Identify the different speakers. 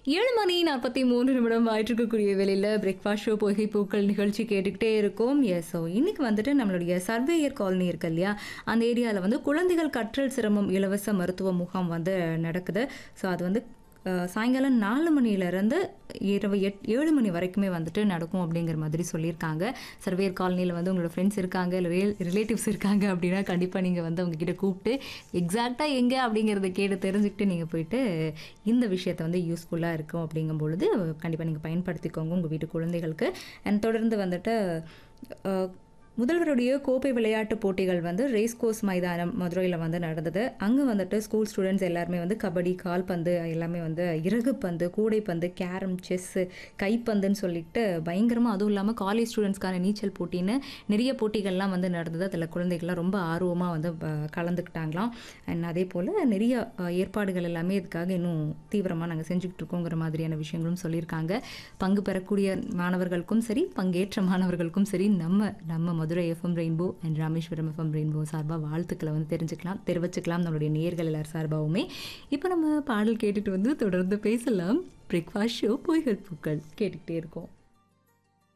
Speaker 1: ஏழு மணி நாற்பத்தி மூன்று நிமிடம் ஆயிட்டிருக்கக்கூடிய வேலையில் பிரேக்ஃபாஸ்ட் ஷோ பொய்கை பூக்கள் நிகழ்ச்சி கேட்டுக்கிட்டே இருக்கோம் எஸ் ஸோ இன்னைக்கு வந்துட்டு நம்மளுடைய சர்வேயர் காலனி இருக்கு இல்லையா அந்த ஏரியாவில் வந்து குழந்தைகள் கற்றல் சிரமம் இலவச மருத்துவ முகாம் வந்து நடக்குது ஸோ அது வந்து அஹ், சாயங்காலம் நாலு மணிலேருந்து இரவு எட் ஏழு மணி வரைக்குமே வந்துட்டு நடக்கும் அப்படிங்கிற மாதிரி சொல்லியிருக்காங்க சர்வேயர் காலனியில் வந்து உங்களோட ஃப்ரெண்ட்ஸ் இருக்காங்க இல்லை ரிலே ரிலேட்டிவ்ஸ் இருக்காங்க அப்படின்னா கண்டிப்பாக நீங்கள் வந்து அவங்க கிட்ட கூப்பிட்டு எக்ஸாக்டாக எங்கே அப்படிங்கிறத கேட்டு தெரிஞ்சுக்கிட்டு நீங்கள் போயிட்டு இந்த விஷயத்தை வந்து யூஸ்ஃபுல்லாக இருக்கும் அப்படிங்கும் பொழுது கண்டிப்பாக நீங்கள் பயன்படுத்திக்கோங்க உங்கள் வீட்டு குழந்தைகளுக்கு அண்ட் தொடர்ந்து வந்துட்டு அஹ், முதல்வருடைய கோப்பை விளையாட்டு போட்டிகள் வந்து ரேஸ் கோர்ஸ் மைதானம் மதுரையில் வந்து நடந்தது அங்கே வந்துட்டு ஸ்கூல் ஸ்டூடெண்ட்ஸ் எல்லாருமே வந்து கபடி கால்பந்து எல்லாமே வந்து இறகுப்பந்து கூடைப்பந்து கேரம் செஸ்ஸு கைப்பந்துன்னு சொல்லிட்டு பயங்கரமாக அதுவும் இல்லாமல் காலேஜ் ஸ்டூடெண்ட்ஸ்க்கான நீச்சல் போட்டின்னு நிறைய போட்டிகள்லாம் வந்து நடந்தது அதில் குழந்தைகள்லாம் ரொம்ப ஆர்வமாக வந்து அஹ், கலந்துக்கிட்டாங்களாம் அண்ட் அதே போல் நிறைய அஹ், ஏற்பாடுகள் எல்லாமே இதுக்காக இன்னும் தீவிரமாக நாங்கள் செஞ்சுக்கிட்டு இருக்கோங்கிற மாதிரியான விஷயங்களும் சொல்லியிருக்காங்க பங்கு பெறக்கூடிய மாணவர்களுக்கும் சரி பங்கேற்ற மாணவர்களுக்கும் சரி நம்ம நம்ம Madurai FM rainbow and Rameswaram FM rainbow சார்பாக வாழ்த்துக்களை வந்து தெரிஞ்சுக்கலாம் தெரிவிச்சுக்கலாம் நம்மளுடைய நேர்கள் எல்லார் சார்பாகவுமே இப்போ நம்ம பாடல் கேட்டுட்டு வந்து தொடர்ந்து பேசலாம் பிரேக்ஃபாஸ்ட் ஷோ பொய்கள் பூக்கள் கேட்டுக்கிட்டே இருக்கோம்